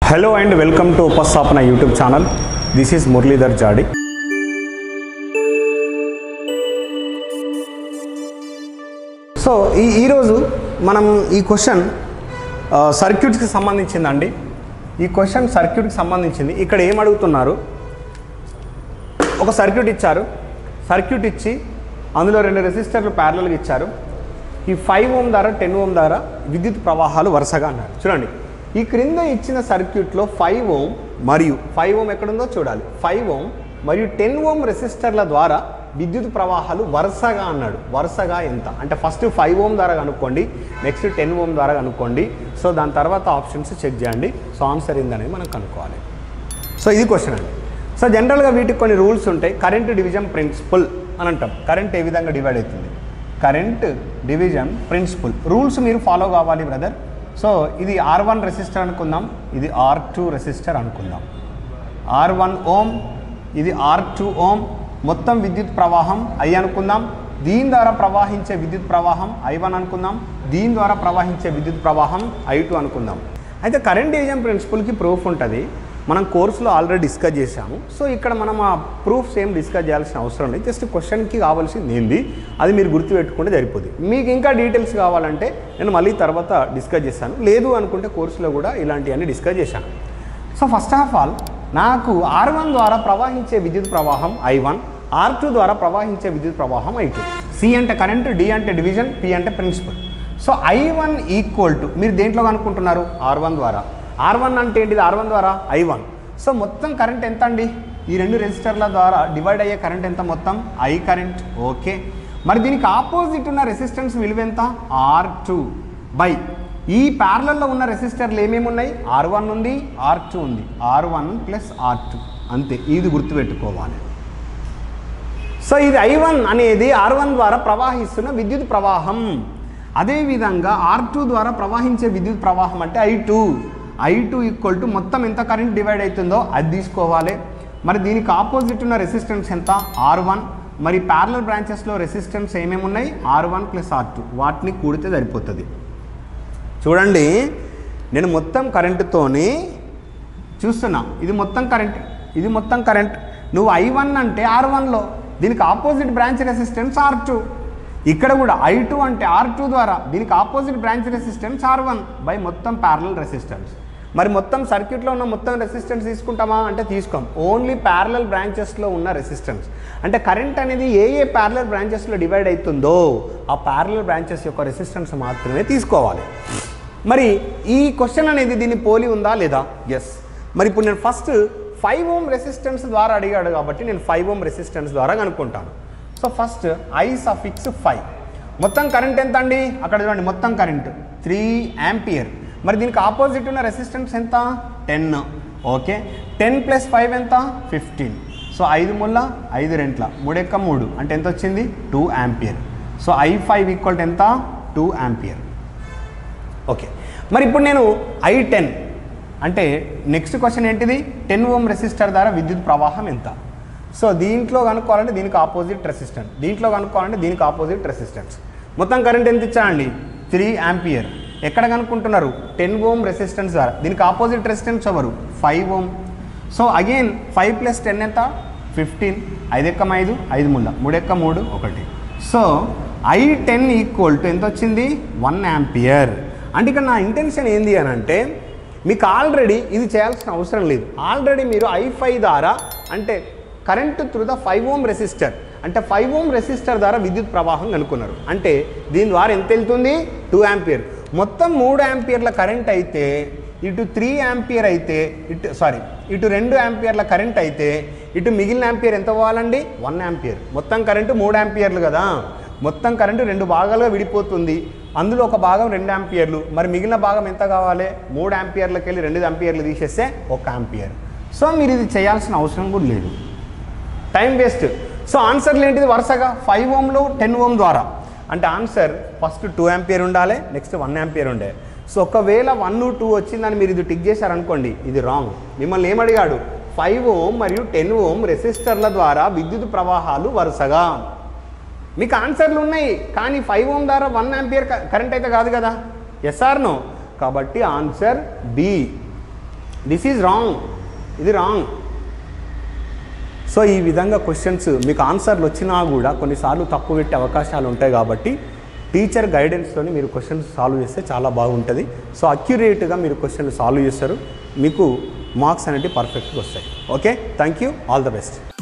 hello and welcome to ఉపస్థాపన YouTube channel this is Muralidhar Jadi so ఈ ఈరోజు మనం ఈ క్వశ్చన్ సర్క్యూట్కి సంబంధించిందండి ఈ క్వశ్చన్ సర్క్యూట్కి సంబంధించింది ఇక్కడ ఏం అడుగుతున్నారు ఒక సర్క్యూట్ ఇచ్చారు సర్క్యూట్ ఇచ్చి అందులో రెండు రెసిస్టర్లు ప్యారలల్గా ఇచ్చారు ఈ ఫైవ్ ఓం ద్వారా టెన్ ఓం ద్వారా విద్యుత్ ప్రవాహాలు వరుసగా అన్నారు చూడండి ఈ క్రింద ఇచ్చిన సర్క్యూట్లో ఫైవ్ ఓం మరియు ఫైవ్ ఓం ఎక్కడుందో చూడాలి ఫైవ్ ఓం మరియు టెన్ ఓం రెసిస్టర్ల ద్వారా విద్యుత్ ప్రవాహాలు వరుసగా అన్నాడు వరుసగా ఎంత అంటే ఫస్ట్ ఫైవ్ ఓం ద్వారా కనుక్కోండి నెక్స్ట్ టెన్ ఓం ద్వారా కనుక్కోండి సో దాని తర్వాత ఆప్షన్స్ చెక్ చేయండి సో ఆన్సర్ ఏందనేది మనం కనుక్కోవాలి సో ఇది క్వశ్చన్ అండి సో జనరల్గా వీటికి కొన్ని రూల్స్ ఉంటాయి కరెంట్ డివిజన్ ప్రిన్సిపల్ అని అంటాం కరెంట్ ఏ విధంగా డివైడ్ అవుతుంది కరెంట్ డివిజన్ ప్రిన్సిపల్ రూల్స్ మీరు ఫాలో కావాలి బ్రదర్ సో ఇది ఆర్ వన్ రెసిస్టర్ అనుకుందాం ఇది ఆర్ టూ రెసిస్టర్ అనుకుందాం ఆర్ వన్ ఓం ఇది ఆర్ టూ ఓం మొత్తం విద్యుత్ ప్రవాహం ఐ అనుకుందాం దీని ద్వారా ప్రవాహించే విద్యుత్ ప్రవాహం ఐ వన్ అనుకుందాం దీని ద్వారా ప్రవహించే విద్యుత్ ప్రవాహం ఐ టూ అనుకుందాం అయితే కరెంట్ డివిజన్ ప్రిన్సిపల్కి ప్రూఫ్ ఉంటుంది మనం కోర్సులో ఆల్రెడీ డిస్కస్ చేశాము సో ఇక్కడ మనం ఆ ప్రూఫ్స్ ఏం డిస్కస్ చేయాల్సిన అవసరం లేదు జస్ట్ క్వశ్చన్కి కావాల్సింది ఏంది అది మీరు గుర్తుపెట్టుకుంటే సరిపోతుంది మీకు ఇంకా డీటెయిల్స్ కావాలంటే నేను మళ్ళీ తర్వాత డిస్కస్ చేస్తాను లేదు అనుకుంటే కోర్సులో కూడా ఇలాంటివన్నీ డిస్కస్ చేశాను సో ఫస్ట్ ఆఫ్ ఆల్ నాకు ఆర్ వన్ ద్వారా ప్రవహించే విద్యుత్ ప్రవాహం ఐ వన్ ఆర్ టూ ద్వారా ప్రవహించే విద్యుత్ ప్రవాహం ఐ టూ సి అంటే కరెంట్ డి అంటే డివిజన్ పి అంటే principle so I one equal to మీరు దేంట్లో కనుక్కుంటున్నారు ఆర్ వన్ ద్వారా ఆర్ వన్ అంటే ఏంటిది ఆర్ వన్ ద్వారా ఐ వన్ సో మొత్తం కరెంట్ ఎంత అండి ఈ రెండు రెసిస్టర్ల ద్వారా డివైడ్ అయ్యే కరెంట్ ఎంత మొత్తం ఐ కరెంట్ ఓకే మరి దీనికి ఆపోజిట్ ఉన్న రెసిస్టెన్స్ విలువ ఎంత ఆర్ టూ బై ఈ ప్యారలల్లో ఉన్న రెసిస్టర్లు ఏమేమి ఉన్నాయి ఆర్ వన్ ఉంది ఆర్ టూ ఉంది R one plus R two అంతే ఇది గుర్తుపెట్టుకోవాలి సో ఇది ఐ వన్ అనేది ఆర్ వన్ ద్వారా ప్రవాహిస్తున్న విద్యుత్ ప్రవాహం అదేవిధంగా ఆర్ టూ ద్వారా ప్రవహించే విద్యుత్ ప్రవాహం అంటే I two I two equal to మొత్తం ఎంత కరెంట్ డివైడ్ అవుతుందో అది తీసుకోవాలి మరి దీనికి ఆపోజిట్ ఉన్న రెసిస్టెన్స్ ఎంత ఆర్ వన్ మరి ప్యారలల్ బ్రాంచెస్లో రెసిస్టెన్స్ ఏమేమి ఉన్నాయి R one plus R two వాటిని కూడితే సరిపోతుంది చూడండి నేను మొత్తం కరెంటుతోని చూస్తున్నా ఇది మొత్తం కరెంట్ ఇది మొత్తం కరెంట్ నువ్వు ఐ వన్ అంటే ఆర్ వన్లో దీనికి opposite branch resistance R two ఇక్కడ కూడా ఐ టూ అంటే ఆర్ టూ ద్వారా దీనికి opposite branch resistance R one by మొత్తం ప్యారలల్ రెసిస్టెన్స్ మరి మొత్తం సర్క్యూట్లో ఉన్న మొత్తం రెసిస్టెన్స్ తీసుకుంటామా అంటే తీసుకోం ఓన్లీ ప్యారలల్ బ్రాంచెస్లో ఉన్న రెసిస్టెన్స్ అంటే కరెంట్ అనేది ఏ ఏ ప్యారలల్ బ్రాంచెస్లో డివైడ్ అవుతుందో ఆ ప్యారలల్ బ్రాంచెస్ యొక్క రెసిస్టెన్స్ మాత్రమే తీసుకోవాలి మరి ఈ క్వశ్చన్ అనేది దీన్ని పోలి ఉందా లేదా ఎస్ మరి ఇప్పుడు నేను ఫస్ట్ ఫైవ్ ఓమ్ రెసిస్టెన్స్ ద్వారా అడిగాడు కాబట్టి నేను ఫైవ్ ఓమ్ రెసిస్టెన్స్ ద్వారా కనుక్కుంటాను so first I suffix five మొత్తం కరెంట్ ఎంత అండి అక్కడ చూడండి మొత్తం కరెంట్ త్రీ యాంపియర్ మరి దీనికి ఆపోజిట్ ఉన్న రెసిస్టెన్స్ ఎంత ten okay ten plus five ఎంత ఫిఫ్టీన్ సో ఐదు ముళ్ళ ఐదు రెంట్ల మూడెక్క మూడు అంటే ఎంత వచ్చింది two ampere so I five equal ఎంత టూ యాంపియర్ ఓకే మరి ఇప్పుడు నేను ఐ టెన్ అంటే నెక్స్ట్ క్వశ్చన్ ఏంటిది టెన్ ఓమ్ రెసిస్టర్ ద్వారా విద్యుత్ ప్రవాహం ఎంత సో దీంట్లో కనుక్కోవాలంటే దీనికి ఆపోజిట్ రెసిస్టెన్స్ దీంట్లో కనుక్కోవాలంటే దీనికి ఆపోజిట్ రెసిస్టెన్స్ మొత్తం కరెంట్ ఎంత ఇచ్చానండి త్రీ యాంపియర్ ఎక్కడ కనుక్కుంటున్నారు టెన్ ఓమ్ రెసిస్టెన్స్ ద్వారా దీనికి ఆపోజిట్ రెసిస్టెన్స్ ఎవరు five ohm so again five plus ten ఎంత ఫిఫ్టీన్ ఐదు ఎక్కం ఐదు ఐదు ముళ్ళ మూడు ఎక్క మూడు ఒకటి so I ten equal to ఎంత వచ్చింది వన్ యాంపియర్ అంటే ఇక్కడ నా ఇంటెన్షన్ ఏంది అని అంటే మీకు ఆల్రెడీ ఇది చేయాల్సిన అవసరం లేదు ఆల్రెడీ మీరు ఐ ఫైవ్ ద్వారా అంటే current through the five ohm resistor అంటే ఫైవ్ ఓమ్ రెసిస్టర్ ద్వారా విద్యుత్ ప్రవాహం కనుక్కున్నారు అంటే దీని ద్వారా ఎంత వెళ్తుంది టూ యాంపియర్ మొత్తం మూడు యాంపియర్ల కరెంట్ అయితే ఇటు త్రీ యాంపియర్ అయితే ఇటు సారీ ఇటు రెండు యాంపియర్ల కరెంట్ అయితే ఇటు మిగిలిన యాంపియర్ ఎంత పోవాలండి వన్ యాంపియర్ మొత్తం కరెంటు మూడు యాంపియర్లు కదా మొత్తం కరెంటు రెండు భాగాలుగా విడిపోతుంది అందులో ఒక భాగం రెండు యాంపియర్లు మరి మిగిలిన భాగం ఎంత కావాలి మూడు యాంపియర్లకి వెళ్ళి రెండు యాంపియర్లు తీసేస్తే ఒక యాంపియర్ సో మీరు ఇది చేయాల్సిన అవసరం కూడా లేదు టైం వేస్ట్ సో ఆన్సర్లు ఏంటిది వరుసగా ఫైవ్ ఓమ్లో టెన్ ఓమ్ ద్వారా అంటే ఆన్సర్ ఫస్ట్ టూ యాంపియర్ ఉండాలి నెక్స్ట్ వన్ యాంపియర్ ఉండే సో ఒకవేళ వన్ టూ వచ్చిందని మీరు ఇది టిక్ చేశారనుకోండి ఇది రాంగ్ మిమ్మల్ని ఏమడిగాడు ఫైవ్ ఓమ్ మరియు టెన్ ఓమ్ రెసిస్టర్ల ద్వారా విద్యుత్ ప్రవాహాలు వరుసగా మీకు ఆన్సర్లు ఉన్నాయి కానీ ఫైవ్ ఓమ్ ద్వారా వన్ యాంపియర్ కరెంట్ అయితే కాదు కదా ఎస్ఆర్ నో కాబట్టి answer B this is wrong ఇది రాంగ్ సో ఈ విధంగా క్వశ్చన్స్ మీకు ఆన్సర్లు వచ్చినా కూడా కొన్నిసార్లు తప్పు పెట్టే అవకాశాలు ఉంటాయి కాబట్టి టీచర్ గైడెన్స్తోని మీరు క్వశ్చన్స్ సాల్వ్ చేస్తే చాలా బాగుంటుంది సో అక్యురేట్గా మీరు క్వశ్చన్లు సాల్వ్ చేస్తారు మీకు మార్క్స్ అనేవి పర్ఫెక్ట్గా వస్తాయి okay thank you all the best